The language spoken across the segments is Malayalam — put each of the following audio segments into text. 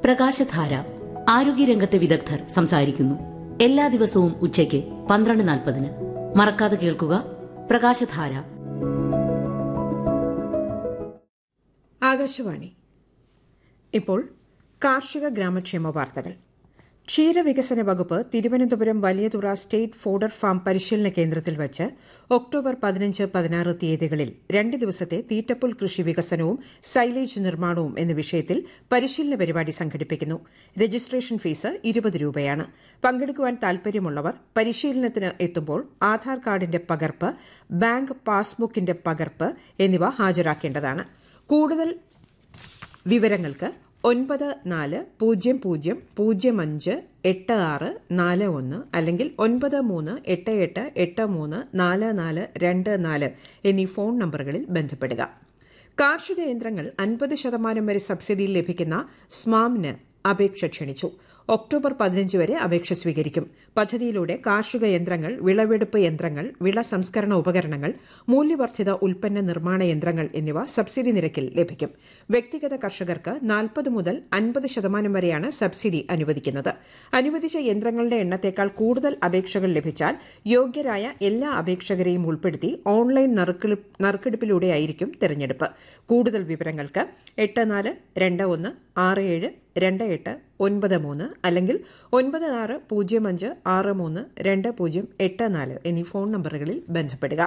പ്രകാശധാര ആരോഗ്യരംഗത്തെ വിദഗ്ധർ സംസാരിക്കുന്നു എല്ലാ ദിവസവും ഉച്ചയ്ക്ക് പന്ത്രണ്ട് നാൽപ്പതിന് മറക്കാതെ കേൾക്കുക പ്രകാശധാര ആകാശവാണി ഇപ്പോൾ കാർഷിക ഗ്രാമക്ഷേമ വാർത്തകൾ ക്ഷീരവികസന വകുപ്പ് Thiruvananthapuram Valiyathura state fodder farm പരിശീലന കേന്ദ്രത്തിൽ വച്ച് ഒക്ടോബർ പതിനഞ്ച് പതിനാറ് തീയതികളിൽ രണ്ട് ദിവസത്തെ തീറ്റപ്പുൽ കൃഷി വികസനവും സൈലേജ് നിർമ്മാണവും എന്ന വിഷയത്തിൽ പരിശീലന പരിപാടി സംഘടിപ്പിക്കുന്നു രജിസ്ട്രേഷൻ ഫീസ് ഇരുപത് രൂപയാണ് പങ്കെടുക്കുവാൻ താൽപര്യമുള്ളവർ പരിശീലനത്തിന് എത്തുമ്പോൾ ആധാർ കാർഡിന്റെ പകർപ്പ് ബാങ്ക് പാസ്ബുക്കിന്റെ പകർപ്പ് എന്നിവ ഹാജരാക്കേണ്ടതാണ് കൂടുതൽ വിവരങ്ങൾക്ക് ഒൻപത് നാല് പൂജ്യം പൂജ്യം പൂജ്യം അഞ്ച് എട്ട് ആറ് നാല് ഒന്ന് അല്ലെങ്കിൽ ഒൻപത് മൂന്ന് എട്ട് എട്ട് എട്ട് മൂന്ന് നാല് നാല് രണ്ട് നാല് എന്നീ ഫോൺ നമ്പറുകളിൽ ബന്ധപ്പെടുക കാർഷിക യന്ത്രങ്ങൾ അൻപത് ശതമാനം വരെ സബ്സിഡിയിൽ ലഭിക്കുന്ന സ്മാമിന് അപേക്ഷ ക്ഷണിച്ചു ഒക്ടോബർ പതിനഞ്ച് വരെ അപേക്ഷ സ്വീകരിക്കും പദ്ധതിയിലൂടെ കാർഷിക യന്ത്രങ്ങൾ വിളവെടുപ്പ് യന്ത്രങ്ങൾ വിള സംസ്കരണ ഉപകരണങ്ങൾ മൂല്യവർദ്ധിത ഉൽപ്പന്ന നിർമ്മാണ യന്ത്രങ്ങൾ എന്നിവ സബ്സിഡി നിരക്കിൽ ലഭിക്കും വ്യക്തിഗത കർഷകർക്ക് നാൽപ്പത് മുതൽ അൻപത് ശതമാനം വരെയാണ് സബ്സിഡി അനുവദിക്കുന്നത് അനുവദിച്ച യന്ത്രങ്ങളുടെ എണ്ണത്തേക്കാൾ കൂടുതൽ അപേക്ഷകൾ ലഭിച്ചാൽ യോഗ്യരായ എല്ലാ അപേക്ഷകരെയും ഉൾപ്പെടുത്തി ഓൺലൈൻ നറുക്കെടുപ്പിലൂടെയായിരിക്കും തെരഞ്ഞെടുപ്പ് കൂടുതൽ വിവരങ്ങൾക്ക് എട്ട് നാല് രണ്ട് ഒന്ന് ആറ് ഏഴ് രണ്ട് എട്ട് ഒൻപത് മൂന്ന് അല്ലെങ്കിൽ ഒൻപത് ആറ് പൂജ്യം അഞ്ച് ആറ് മൂന്ന് രണ്ട് പൂജ്യം എട്ട് നാല് എന്നീ ഫോൺ നമ്പറുകളിൽ ബന്ധപ്പെടുക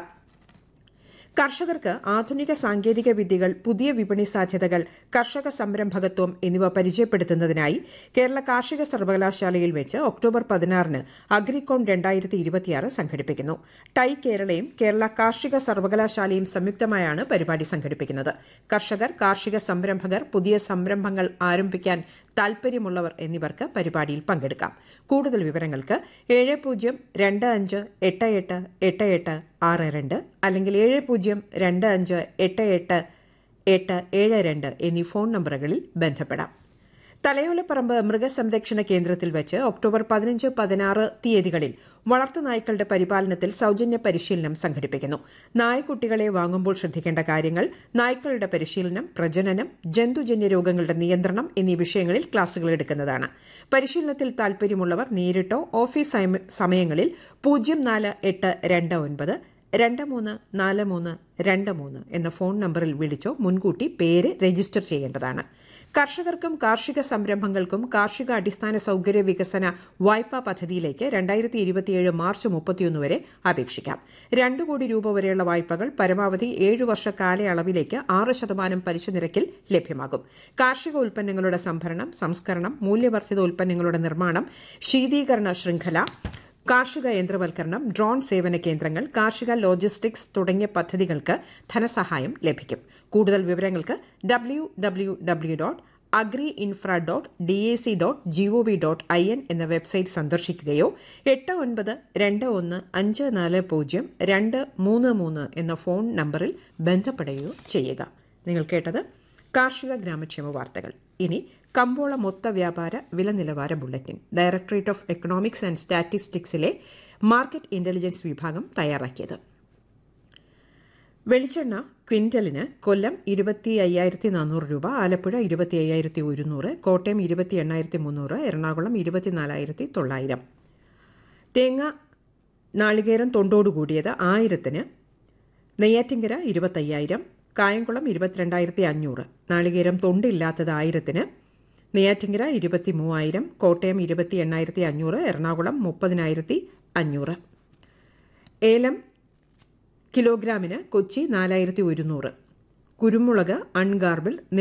കർഷകർക്ക് ആധുനിക സാങ്കേതിക വിദ്യകൾ പുതിയ വിപണി സാധ്യതകൾ കർഷക സംരംഭകത്വം എന്നിവ പരിചയപ്പെടുത്തുന്നതിനായി കേരള കാർഷിക സർവകലാശാലയിൽ വെച്ച് ഒക്ടോബർ പതിനാറിന് അഗ്രികോൺ രണ്ടായിരത്തി ഇരുപത്തിയാറ് സംഘടിപ്പിക്കുന്നു ടൈ കേരളയും കേരള കാർഷിക സർവകലാശാലയും സംയുക്തമായാണ് പരിപാടി സംഘടിപ്പിക്കുന്നത് കർഷകർ കാർഷിക സംരംഭകർ പുതിയ സംരംഭങ്ങൾ ആരംഭിക്കാൻ താൽപര്യമുള്ളവർ എന്നിവർക്ക് പരിപാടിയിൽ പങ്കെടുക്കാം കൂടുതൽ വിവരങ്ങൾക്ക് ഏഴ് പൂജ്യം രണ്ട് അഞ്ച് എട്ട് എട്ട് എട്ട് എട്ട് ആറ് രണ്ട് അല്ലെങ്കിൽ ഏഴ് പൂജ്യം രണ്ട് അഞ്ച് എട്ട് എട്ട് എട്ട് ഏഴ് രണ്ട് എന്നീ ഫോൺ നമ്പറുകളിൽ ബന്ധപ്പെടാം തലയോലപ്പറമ്പ് മൃഗസംരക്ഷണ കേന്ദ്രത്തിൽ വെച്ച് ഒക്ടോബർ പതിനഞ്ച് പതിനാറ് തീയതികളിൽ വളർത്തുനായ്ക്കളുടെ പരിപാലനത്തിൽ സൌജന്യ പരിശീലനം സംഘടിപ്പിക്കുന്നു നായ്ക്കുട്ടികളെ വാങ്ങുമ്പോൾ ശ്രദ്ധിക്കേണ്ട കാര്യങ്ങൾ നായ്ക്കളുടെ പരിശീലനം പ്രജനനം ജന്തുജന്യ രോഗങ്ങളുടെ നിയന്ത്രണം എന്നീ വിഷയങ്ങളിൽ ക്ലാസുകൾ എടുക്കുന്നതാണ് പരിശീലനത്തിൽ താൽപര്യമുള്ളവർ നേരിട്ടോ ഓഫീസ് സമയങ്ങളിൽ പൂജ്യം നാല് എട്ട് രണ്ട് ഒൻപത് രണ്ട് മൂന്ന് നാല് മൂന്ന് രണ്ട് മൂന്ന് എന്ന ഫോൺ നമ്പറിൽ വിളിച്ചോ മുൻകൂട്ടി പേര് രജിസ്റ്റർ ചെയ്യേണ്ടതാണ് കർഷകർക്കും കാർഷിക സംരംഭങ്ങൾക്കും കാർഷിക അടിസ്ഥാന സൌകര്യ വികസന വായ്പാ പദ്ധതിയിലേക്ക് രണ്ടായിരത്തി ഇരുപത്തിയേഴ് മാർച്ച് മുപ്പത്തിയൊന്ന് വരെ അപേക്ഷിക്കാം രണ്ടു കോടി രൂപ വരെയുള്ള വായ്പകൾ പരമാവധി ഏഴു വർഷ കാലയളവിലേക്ക് ആറ് ശതമാനം പലിശ നിരക്കിൽ ലഭ്യമാകും കാർഷിക ഉൽപ്പന്നങ്ങളുടെ സംഭരണം സംസ്കരണം മൂല്യവർദ്ധിത ഉൽപ്പന്നങ്ങളുടെ നിർമ്മാണം ശീതീകരണ ശൃംഖല കാർഷിക യന്ത്രവൽക്കരണം ഡ്രോൺ സേവന കേന്ദ്രങ്ങൾ കാർഷിക ലോജിസ്റ്റിക്സ് തുടങ്ങിയ പദ്ധതികൾക്ക് ധനസഹായം ലഭിക്കും കൂടുതൽ വിവരങ്ങൾക്ക് W W W dot agri infra dot D A C dot gov dot I N എന്ന വെബ്സൈറ്റ് സന്ദർശിക്കുകയോ എട്ട് ഒൻപത് രണ്ട് ഒന്ന് അഞ്ച് നാല് പൂജ്യം രണ്ട് മൂന്ന് മൂന്ന് എന്ന ഫോൺ നമ്പറിൽ ബന്ധപ്പെടുകയോ ചെയ്യുക നിങ്ങൾ കേട്ടത് കാർഷിക ഗ്രാമക്ഷേമ വാർത്തകൾ ഇനി കമ്പോള മൊത്ത വ്യാപാര വില നിലവാര bulletin directorate of economics and സ്റ്റാറ്റിസ്റ്റിക്സിലെ മാർക്കറ്റ് ഇന്റലിജൻസ് വിഭാഗം തയ്യാറാക്കിയത് വെളിച്ചെണ്ണ ക്വിന്റലിന് കൊല്ലം ഇരുപത്തി അയ്യായിരത്തി നാനൂറ് രൂപ ആലപ്പുഴ ഇരുപത്തി അയ്യായിരത്തി ഒരുന്നൂറ് കോട്ടയം ഇരുപത്തി എണ്ണായിരത്തി മുന്നൂറ് എറണാകുളം ഇരുപത്തിനാലായിരത്തി തൊള്ളായിരം തേങ്ങ നാളികേരം തൊണ്ടോടുകൂടിയത് ആയിരത്തിന് നെയ്യാറ്റിങ്കര ഇരുപത്തയ്യായിരം കായംകുളം ഇരുപത്തിരണ്ടായിരത്തി അഞ്ഞൂറ് നാളികേരം തൊണ്ടില്ലാത്തത് ആയിരത്തിന് നെയ്യാറ്റിങ്കര ഇരുപത്തി മൂവായിരം കോട്ടയം ഇരുപത്തി എണ്ണായിരത്തി അഞ്ഞൂറ് എറണാകുളം മുപ്പതിനായിരത്തി അഞ്ഞൂറ് ഏലം കിലോഗ്രാമിന് കൊച്ചി നാലായിരത്തി ഒരുന്നൂറ് കുരുമുളക് അൺഗാർബിൾ